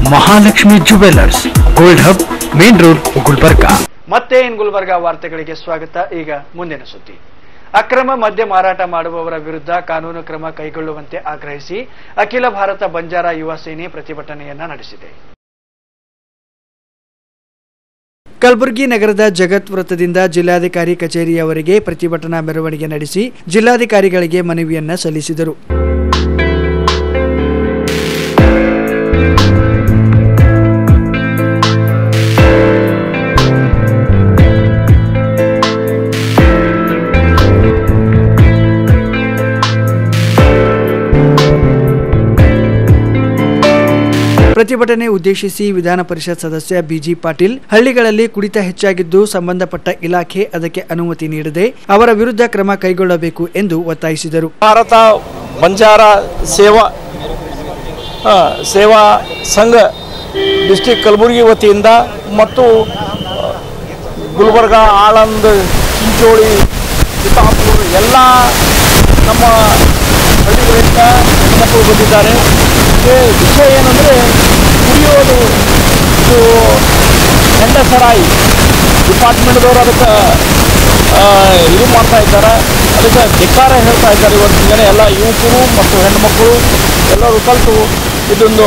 Mahalakshmi jewellers gold hub main road Gulbarga ಮತ್ತೆ in Gulbarga ವಾರ್ತೆಗಳಿಗೆ ಸ್ವಾಗತ ಈಗ ಮುಂದಿನ ಸುದ್ದಿ ಅಕ್ರಮ ಮದ್ಯ ಮಾರಾಟ ಮಾಡುವವರ ವಿರುದ್ಧ ಕಾನೂನು ಕ್ರಮ ಕೈಗೊಳ್ಳುವಂತೆ ಆಗ್ರಹಿಸಿ ಅಖಿಲ ಭಾರತ ಬಂಜಾರ ಯುವ ಸೇನೆ ಪ್ರತಿಭಟನೆಯನ್ನ ನಡೆಸಿದೆ ಕಲಬುರಗಿ ನಗರದ ಜಗತ್ ವೃತ್ತದಿಂದ ಜಿಲ್ಲಾಧಿಕಾರಿ ಕಚೇರಿಯವರೆಗೆ ಪ್ರತಿಭಟನಾ ಮೆರವಣಿಗೆ ನಡೆಸಿ ಜಿಲ್ಲಾಧಿಕಾರಿಗಳಿಗೆ ಮನವಿಯನ್ನ ಸಲ್ಲಿಸಿದರು ಪ್ರತಿಭಟನೆ ಉದ್ದೇಶಿಸಿ ವಿಧಾನ ಪರಿಷತ್ ಸದಸ್ಯ ಬಿಜಿ ಪಾಟೀಲ್ ಹಳ್ಳಿಗಳಲ್ಲಿ ಕುಡಿತ ಹೆಚ್ಚಾಗಿದ್ದು ಸಂಬಂಧಪಟ್ಟ ಇಲಾಖೆ ಅದಕ್ಕೆ ಅನುಮತಿ ನೀಡದೆ ಅವರ ವಿರುದ್ಧ ಕ್ರಮ ಕೈಗೊಳ್ಳಬೇಕು ಎಂದು ಒತ್ತಾಯಿಸಿದರು ಭಾರತ ಬಂಜಾರ ಸೇವಾ ಆ, ಸೇವಾ ಸಂಘ ಡಿಸ್ಟಿಕ್ ಕಲಬುರಗಿ ವತಿಯಿಂದ ಮತ್ತು ಆ, ಗುಲ್ಬರ್ಗ ಆಳಂದ್ ಚಿಂಚೋಳಿ ಚಿತ್ತಾಪುರ ಎಲ್ಲ ನಮ್ಮ ಹಳ್ಳಿಗಳಿಂದ ಹೆಣ್ಮಕ್ಳು ಬಂದಿದ್ದಾರೆ ಇದಕ್ಕೆ ವಿಷಯ ಏನಂದರೆ ಕುಡಿಯೋದು ಇದು ಹೆಂಡಸರಾಯಿ ಡಿಪಾರ್ಟ್ಮೆಂಟ್ದವರು ಅದಕ್ಕೆ ಆ, ಇದು ಮಾಡ್ತಾ ಇದ್ದಾರೆ ಅದಕ್ಕೆ ಧಿಕ್ಕಾರ ಹೇಳ್ತಾ ಇದ್ದಾರೆ ಇವತ್ತಿನ ಜನ ಎಲ್ಲ ಯುವಕರು ಮತ್ತು ಹೆಣ್ಮಕ್ಳು ಎಲ್ಲರೂ ಕಲಿತು ಇದೊಂದು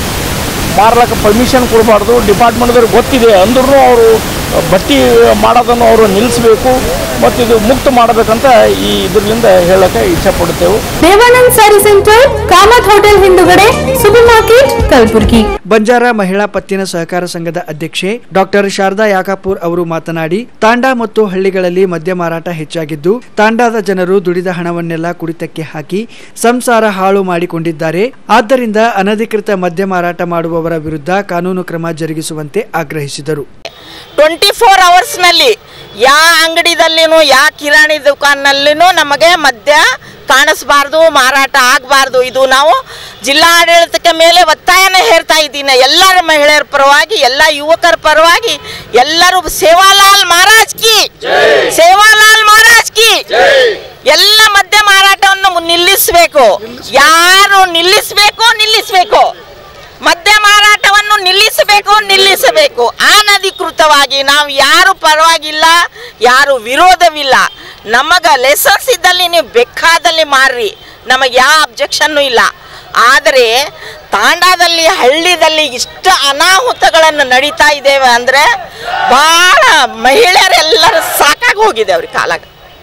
ಮಾರ್ಲಕ್ಕೆ ಪರ್ಮಿಷನ್ ಕೊಡಬಾರ್ದು ಡಿಪಾರ್ಟ್ಮೆಂಟ್ದವ್ರಿಗೆ ಗೊತ್ತಿದೆ ಅಂದ್ರೂ ಅವರು ಬಟ್ಟಿ ಮಾಡೋದನ್ನು ಅವರು ನಿಲ್ಲಿಸಬೇಕು ಮತ್ತು ಇದು ಮುಕ್ತ ಮಾಡಬೇಕಂತ ಈ ಇದರಿಂದ ಹೇಳಕ್ಕೆ ಇಚ್ಛೆಪಡುತ್ತೇವೆ ದೇವಾನಂದ್ ಸ್ಯಾರಿ ಸೆಂಟರ್ ಕಾಮತ್ ಹೋಟೆಲ್ ಹಿಂದುಗಡೆ ಸೂಪರ್ ಮಾರ್ಕೆಟ್ ಕಲಬುರ್ಗಿ ಬಂಜಾರ ಮಹಿಳಾ ಪತ್ತಿನ ಸಹಕಾರ ಸಂಘದ ಅಧ್ಯಕ್ಷೆ ಡಾಕ್ಟರ್ ಶಾರದಾ ಯಾಕಾಪುರ್ ಅವರು ಮಾತನಾಡಿ ತಾಂಡಾ ಮತ್ತು ಹಳ್ಳಿಗಳಲ್ಲಿ ಮದ್ಯ ಮಾರಾಟ ಹೆಚ್ಚಾಗಿದ್ದು ತಾಂಡಾದ ಜನರು ದುಡಿದ ಹಣವನ್ನೆಲ್ಲ ಕುಡಿತಕ್ಕೆ ಹಾಕಿ ಸಂಸಾರ ಹಾಳು ಮಾಡಿಕೊಂಡಿದ್ದಾರೆ ಆದ್ದರಿಂದ ಅನಧಿಕೃತ ಮದ್ಯ ಮಾರಾಟ ಮಾಡುವವರ ವಿರುದ್ಧ ಕಾನೂನು ಕ್ರಮ ಜರುಗಿಸುವಂತೆ ಆಗ್ರಹಿಸಿದರು ಟ್ವೆಂಟಿ ಫೋರ್ ಅವರ್ಸ್ನಲ್ಲಿ ಯಾವ ಅಂಗಡಿದಲ್ಲಿನೂ ಯಾವ ಕಿರಾಣಿ ದುಕಾನ್ನಲ್ಲಿನೂ ನಮಗೆ ಮದ್ಯ ಕಾಣಿಸ್ಬಾರ್ದು ಮಾರಾಟ ಆಗಬಾರ್ದು ಇದು ನಾವು ಜಿಲ್ಲಾಡಳಿತಕ್ಕೆ ಮೇಲೆ ಒತ್ತಾಯನ ಹೇರ್ತಾ ಇದ್ದೀನಿ ಎಲ್ಲರ ಮಹಿಳೆಯರ ಪರವಾಗಿ ಎಲ್ಲ ಯುವಕರ ಪರವಾಗಿ ಎಲ್ಲರೂ ಸೇವಾಲಾಲ್ ಮಹಾರಾಜ್ ಕಿ ಸೇವಾಲಾಲ್ ಮಹಾರಾಜ್ ಕಿ ಎಲ್ಲ ಮದ್ಯ ಮಾರಾಟವನ್ನು ನಿಲ್ಲಿಸಬೇಕು ಯಾರು ನಿಲ್ಲಿಸಬೇಕು ನಿಲ್ಲಿಸಬೇಕು ಮದ್ಯ ಮಾರಾಟವನ್ನು ನಿಲ್ಲಿಸಬೇಕು ನಿಲ್ಲಿಸಬೇಕು ಅನಧಿಕೃತವಾಗಿ ನಾವು ಯಾರು ಪರವಾಗಿಲ್ಲ ಯಾರು ವಿರೋಧವಿಲ್ಲ ನಮಗ ಲೆಸನ್ಸ್ ಇದ್ದಲ್ಲಿ ನೀವು ಬೇಕಾದಲ್ಲಿ ಮಾರ್ರಿ ನಮಗೆ ಯಾವ ಅಬ್ಜೆಕ್ಷನ್ನು ಇಲ್ಲ ಆದರೆ ತಾಂಡಾದಲ್ಲಿ ಹಳ್ಳಿದಲ್ಲಿ ಇಷ್ಟು ಅನಾಹುತಗಳನ್ನು ನಡೀತಾ ಇದ್ದೇವೆ ಅಂದರೆ ಭಾಳ ಮಹಿಳೆಯರೆಲ್ಲರೂ ಸಾಕಾಗಿ ಹೋಗಿದೆ ಅವ್ರಿಗೆ ಕಾಲಾಗ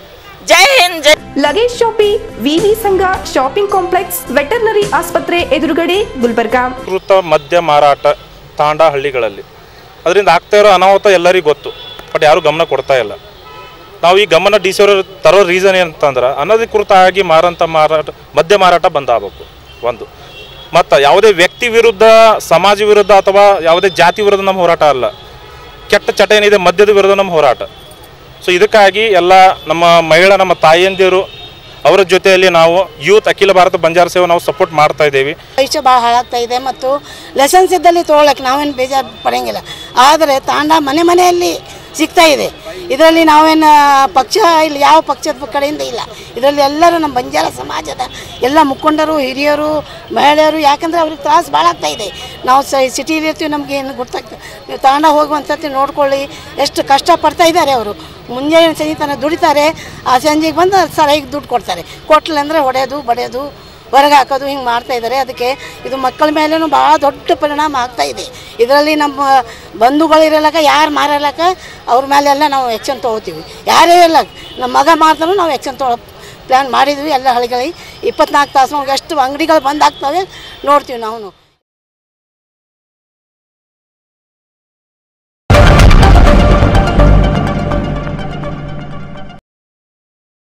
ಜೈ ಹಿಂದ್ ಜೈ ಲಗೇಜ್ ಶಾಪಿ ವಿವಿ ಸಂಘ ಶಾಪಿಂಗ್ ಕಾಂಪ್ಲೆಕ್ಸ್ ವೆಟರ್ನರಿ ಆಸ್ಪತ್ರೆ ಎದುರುಗಡೆ ಗುಲ್ಬರ್ಗಾ ಕೃತ ಮದ್ಯ ಮಾರಾಟ ತಾಂಡ ಹಳ್ಳಿಗಳಲ್ಲಿ ಅದರಿಂದ ಆಗ್ತಾ ಇರೋ ಅನಾಹುತ ಎಲ್ಲರಿಗೂ ಗೊತ್ತು ಬಟ್ ಯಾರೂ ಗಮನ ಕೊಡ್ತಾ ಇಲ್ಲ ನಾವು ಈ ಗಮನ ಡಿ ಸಿ ಅವರು ತರೋ ರೀಸನ್ ಏನಂತಂದ್ರೆ ಅನಧಿಕೃತ ಆಗಿ ಮಾರಂತ ಮಾರಾಟ ಮದ್ಯ ಮಾರಾಟ ಬಂದ್ ಆಗ್ಬೇಕು ಒಂದು ಮತ್ತು ಯಾವುದೇ ವ್ಯಕ್ತಿ ವಿರುದ್ಧ ಸಮಾಜ ವಿರುದ್ಧ ಅಥವಾ ಯಾವುದೇ ಜಾತಿ ವಿರುದ್ಧ ನಮ್ಮ ಹೋರಾಟ ಅಲ್ಲ ಕೆಟ್ಟ ಚಟ ಏನಿದೆ ಮದ್ಯದ ವಿರುದ್ಧ ನಮ್ಮ ಹೋರಾಟ ಸೊ ಇದಕ್ಕಾಗಿ ಎಲ್ಲ ನಮ್ಮ ಮಹಿಳಾ ನಮ್ಮ ತಾಯಿಯಂದಿರು ಅವರ ಜೊತೆಯಲ್ಲಿ ನಾವು ಯೂತ್ ಅಖಿಲ ಭಾರತ ಬಂಜಾರ ಸೇವೆ ನಾವು ಸಪೋರ್ಟ್ ಮಾಡ್ತಾ ಇದ್ದೀವಿ ಭವಿಷ್ಯ ಭಾಳ ಹಾಳಾಗ್ತಾ ಇದೆ ಮತ್ತು ಲೆಸನ್ಸ್ ಇದ್ದಲ್ಲಿ ತೊಗೊಳಕ್ಕೆ ನಾವೇನು ಬೇಜಾರು ಪಡೋಂಗಿಲ್ಲ ಆದರೆ ತಾಂಡ ಮನೆ ಮನೆಯಲ್ಲಿ ಸಿಗ್ತಾ ಇದೆ ಇದರಲ್ಲಿ ನಾವೇನು ಪಕ್ಷ ಇಲ್ಲಿ ಯಾವ ಪಕ್ಷದ ಕಡೆಯಿಂದ ಇಲ್ಲ ಇದರಲ್ಲಿ ಎಲ್ಲರೂ ನಮ್ಮ ಬಂಜಾರ ಸಮಾಜದ ಎಲ್ಲ ಮುಖಂಡರು ಹಿರಿಯರು ಮಹಿಳೆಯರು ಯಾಕಂದರೆ ಅವ್ರಿಗೆ ತ್ರಾಸು ಭಾಳ ಆಗ್ತಾ ಇದೆ ನಾವು ಸ ಸಿಟಿಲಿ ಇರ್ತೀವಿ ನಮಗೆ ಏನು ಗೊತ್ತಾಗ್ತದೆ ನೀವು ತಾಂಡ ಹೋಗುವಂಥದ್ದು ನೋಡ್ಕೊಳ್ಳಿ ಎಷ್ಟು ಕಷ್ಟಪಡ್ತಾ ಇದ್ದಾರೆ ಅವರು ಮುಂಜಾನೆ ಸಂಜೆ ತನಕ ದುಡಿತಾರೆ ಆ ಸಂಜೆಗೆ ಬಂದು ಸರಿಯಾಗಿ ದುಡ್ಡು ಕೊಡ್ತಾರೆ ಕೊಟ್ಲಿಲ್ಲ ಅಂದರೆ ಹೊಡೆಯೋದು ಬಡಿಯೋದು ಹೊರಗೆ ಹಾಕೋದು ಹಿಂಗೆ ಮಾಡ್ತಾ ಇದ್ದಾರೆ ಅದಕ್ಕೆ ಇದು ಮಕ್ಕಳ ಮೇಲೂ ಭಾಳ ದೊಡ್ಡ ಪರಿಣಾಮ ಆಗ್ತಾ ಇದೆ ಇದರಲ್ಲಿ ನಮ್ಮ ಬಂಧುಗಳಿರಲಕ್ಕ ಯಾರು ಮಾರಲಕ್ಕ ಅವ್ರ ಮೇಲೆಲ್ಲ ನಾವು ಎಕ್ಷನ್ ತೊಗೋತೀವಿ ಯಾರೇ ಇಲ್ಲ ನಮ್ಮ ಮಗ ಮಾರ್ತಾನೂ ನಾವು ಎಕ್ಷನ್ ತೊಗೊಳೋ ಪ್ಲ್ಯಾನ್ ಮಾಡಿದ್ವಿ ಎಲ್ಲ ಹಳ್ಳಿಗಳಿಗೆ ಇಪ್ಪತ್ನಾಲ್ಕು ತಾಸು ಎಷ್ಟು ಅಂಗಡಿಗಳು ಬಂದ್ ಆಗ್ತವೆ ನೋಡ್ತೀವಿ ನಾವು